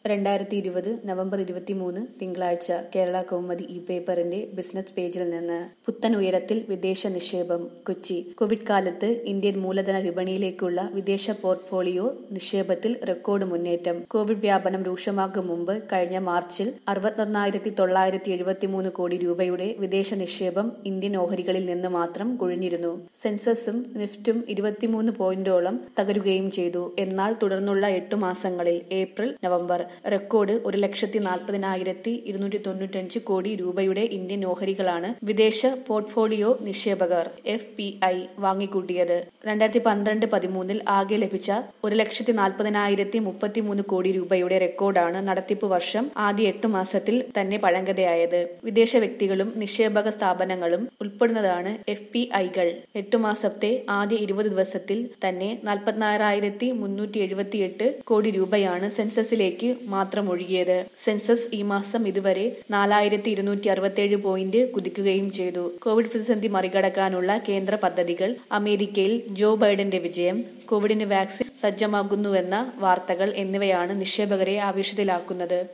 രണ്ടായിരത്തി ഇരുപത് നവംബർ ഇരുപത്തിമൂന്ന് തിങ്കളാഴ്ച കേരള കൗമുദി ഈ പേപ്പറിന്റെ ബിസിനസ് പേജിൽ നിന്ന് പുത്തൻ ഉയരത്തിൽ വിദേശ നിക്ഷേപം കൊച്ചി കോവിഡ് കാലത്ത് ഇന്ത്യൻ മൂലധന വിപണിയിലേക്കുള്ള വിദേശ പോർട്ട്ഫോളിയോ നിക്ഷേപത്തിൽ റെക്കോർഡ് മുന്നേറ്റം കോവിഡ് വ്യാപനം രൂക്ഷമാകും മുമ്പ് കഴിഞ്ഞ മാർച്ചിൽ അറുപത്തൊന്നായിരത്തി തൊള്ളായിരത്തി എഴുപത്തിമൂന്ന് കോടി രൂപയുടെ വിദേശ നിക്ഷേപം ഇന്ത്യൻ ഓഹരികളിൽ നിന്ന് മാത്രം കുഴിഞ്ഞിരുന്നു സെൻസസും നിഫ്റ്റും ഇരുപത്തിമൂന്ന് പോയിന്റോളം തകരുകയും ചെയ്തു എന്നാൽ തുടർന്നുള്ള എട്ടു മാസങ്ങളിൽ ഏപ്രിൽ നവംബർ റെക്കോർഡ് ഒരു ലക്ഷത്തി നാൽപ്പതിനായിരത്തി ഇരുന്നൂറ്റി തൊണ്ണൂറ്റഞ്ച് കോടി രൂപയുടെ ഇന്ത്യൻ ഓഹരികളാണ് വിദേശ പോർട്ട്ഫോളിയോ നിക്ഷേപകർ എഫ് പി ഐ വാങ്ങിക്കൂട്ടിയത് രണ്ടായിരത്തി പന്ത്രണ്ട് പതിമൂന്നിൽ ആകെ ലഭിച്ച ഒരു ലക്ഷത്തി നാൽപ്പതിനായിരത്തി മുപ്പത്തിമൂന്ന് കോടി രൂപയുടെ റെക്കോർഡാണ് നടത്തിപ്പ് വർഷം ആദ്യ എട്ട് മാസത്തിൽ തന്നെ പഴങ്കതയായത് വിദേശ വ്യക്തികളും നിക്ഷേപക സ്ഥാപനങ്ങളും ഉൾപ്പെടുന്നതാണ് എഫ് പി ഐകൾ എട്ടു മാസത്തെ ആദ്യ ഇരുപത് ദിവസത്തിൽ തന്നെ നാൽപ്പത്തിനാറായിരത്തി മുന്നൂറ്റി എഴുപത്തിയെട്ട് കോടി രൂപയാണ് സെൻസസിലേക്ക് മാത്രം ഒഴുകിയത് സെൻസസ് ഈ മാസം ഇതുവരെ നാലായിരത്തി ഇരുന്നൂറ്റി അറുപത്തിയേഴ് പോയിന്റ് കുതിക്കുകയും ചെയ്തു കോവിഡ് പ്രതിസന്ധി മറികടക്കാനുള്ള കേന്ദ്ര പദ്ധതികൾ അമേരിക്കയിൽ ജോ ബൈഡന്റെ വിജയം കോവിഡിന് വാക്സിൻ സജ്ജമാകുന്നുവെന്ന വാർത്തകൾ എന്നിവയാണ് നിക്ഷേപകരെ ആവേശത്തിലാക്കുന്നത്